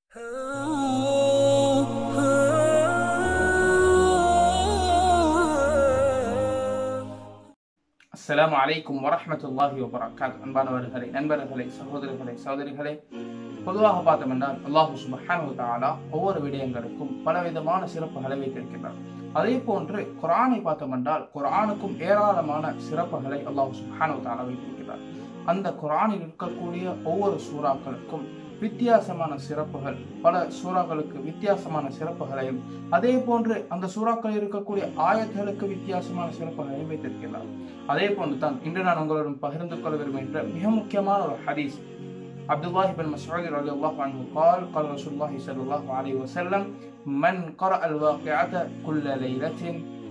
அஸ்ஸலாமு அலைக்கும் வரஹ்மத்துல்லாஹி வபரகாத் அன்பானவர்களே நண்பர்களே சகோதரர்களே சகோதரிகளே பொதுவாக பார்த்தோம் என்றால் அல்லாஹு சுபஹானஹு தஆலா ஒவ்வொரு விடயங்களுக்கும் பலவிதமான சிறப்புகளை வைத்திருக்கிறார் அதே போன்று குர்ஆனை பார்த்தோம் என்றால் குர்ஆனுக்கும் ஏராளமான சிறப்புகளை அல்லாஹு சுபஹானஹு தஆலா வைத்திருக்கிறார் அந்த குர்ஆனில் இருக்கக்கூடிய ஒவ்வொரு சூறாக்களுக்கும் வித்தியாசமான சிறப்புகள் பல சூறாக்களுக்கு வித்தியாசமான சிறப்புகளையும் அதே போன்று அந்த சூறாக்கள் இருக்கக்கூடிய ஆயத்துகளுக்கு வித்தியாசமான சிறப்புகளையும் வைத்திருக்கிறார் அதே போன்று தான் இன்று நான் உங்களுடன் பகிர்ந்து கொள்ள விரும்புகின்ற மிக முக்கியமான ஒரு ஹதீஸ் அப்துல்லாஹி பின் மஸ்ஊத் ரலியல்லாஹு அன்ஹு قال قال رسول الله صلى الله عليه وسلم من قرأ الواقعة كل ليلة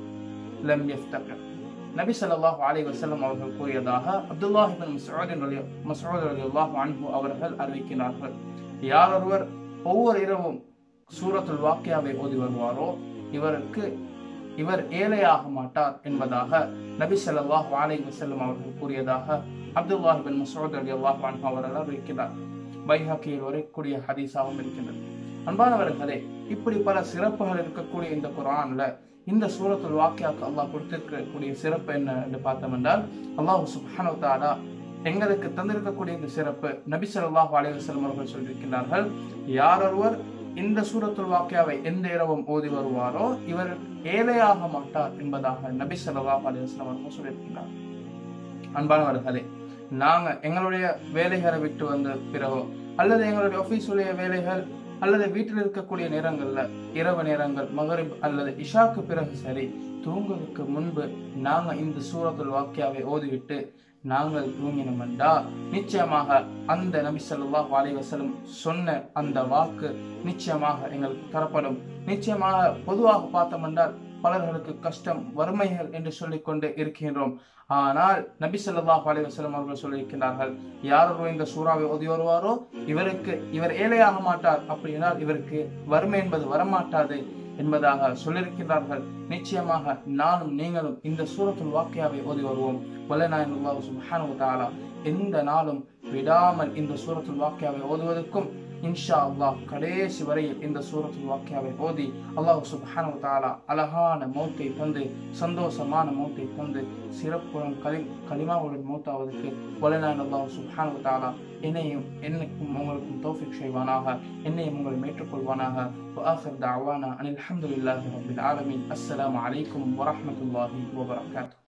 لم يفتقر நபி ஸல்லல்லாஹு அலைஹி வஸல்லம் அவர்கள் கூறியதாக அப்துல்லாஹி பின் மஸ்ஊத் ரலி மஸ்ஊத் ரலியல்லாஹு அன்ஹு அவர்கள் அறிவிக்கிறார்கள் யார் ஒருவர் ஒவ்வொரு இரவும் சூரத்துல் வாக்கியாவை ஓதி வருவாரோ இவருக்கு இவர் ஏழையாக மாட்டார் என்பதாக நபி ஸல்லல்லாஹு அலைஹி வஸல்லம் அவர்கள் கூறியதாக அப்துல்லாஹ் பின் மஸ்ஊத் ரலியல்லாஹு அன்ஹு அவர்கள் அறிவிக்கிறார் பைஹாக்கியில் வரக்கூடிய ஹதீஸாகவும் இருக்கின்றது அன்பானவர்களே இப்படி பல சிறப்புகள் இருக்கக்கூடிய இந்த குர்ஆன்ல இந்த சூரத்துல் வாக்கியாக்கு அல்லாஹ் கொடுத்திருக்கக்கூடிய சிறப்பு என்ன என்று பார்த்தோம் என்றால் அல்லாஹ் சுப்ஹானஹு தஆலா எங்களுக்கு தந்திருக்கக்கூடிய இந்த சிறப்பு நபி ஸல்லல்லாஹு அலைஹி வஸல்லம் அவர்கள் சொல்லியிருக்கிறார்கள் யார் ஒருவர் இந்த சூரத்துல் வாக்கியாவை எந்த இரவும் ஓதி வருவாரோ இவர் ஏழையாக மாட்டார் என்பதாக நபி ஸல்லல்லாஹு அலைஹி வஸல்லம் அவர்கள் சொல்லியிருக்கிறார் அன்பானவர்களே நாங்க எங்களுடைய வேலைகளை விட்டு வந்த பிறகோ அல்லது எங்களுடைய ஆபீஸுடைய வேலைகள் அல்லது வீட்டில் இருக்கக்கூடிய நேரங்கள்ல இரவு நேரங்கள் மகரிப் அல்லது இஷாக்கு பிறகு சரி தூங்குவதற்கு முன்பு நாங்க இந்த சூரத்துல் வாக்கியாவை ஓதிவிட்டு நாங்கள் தூங்கினோம்டா நிச்சயமாக அந்த நபி ஸல்லல்லாஹு அலைஹி வஸல்லம் சொன்ன அந்த வாக்கு நிச்சயமாக எங்களுக்கு தரப்படும் நிச்சயமாக பொதுவாக பார்த்தோம் என்றால் பலர்களுக்கு கஷ்டம் வறுமைகள் என்று சொல்லிக்கொண்டு இருக்கின்றோம் ஆனால் நபி ஸல்லல்லாஹு அலைஹி வஸல்லம் அவர்கள் சொல்லியிருக்கிறார்கள் யார் ஒருவர் இந்த சூறாவை ஓதி வருவாரோ இவருக்கு இவர் ஏழையாக மாட்டார் அப்படினால் இவருக்கு வறுமை என்பது வரமாட்டாது என்பதாக சொல்லியிருக்கிறார்கள் நிச்சயமாக நானும் நீங்களும் இந்த சூரத்துல் வாக்கியாவை ஓதி வருவோம் வல்லநாயனுல்லாஹு சுப்ஹானஹு தஆலா எந்த நாளும் விடாமல் இந்த சூரத்துல் வாக்கியாவை ஓதுவதற்கும் இன்ஷா அல்லாஹ் கடைசி வரையில் இந்த சூரத்துல் வாக்கியாவை ஓதி அல்லாஹ் சுப்ஹானஹு தஆலா அழகான மௌத்தை தந்து சந்தோஷமான மௌத்தை தந்து சிறப்புடன் கலி கலிமாவுடன் மௌத்தாவதற்கு வல்லநாயன் அல்லாஹ் சுப்ஹானஹு தஆலா என்னையும் என்னைக்கும் உங்களுக்கும் தௌஃபிக் செய்வானாக என்னையும் உங்களை ஏற்றுக்கொள்வானாக وآخر دعوانا أن الحمد لله رب العالمين السلام عليكم ورحمة الله وبركاته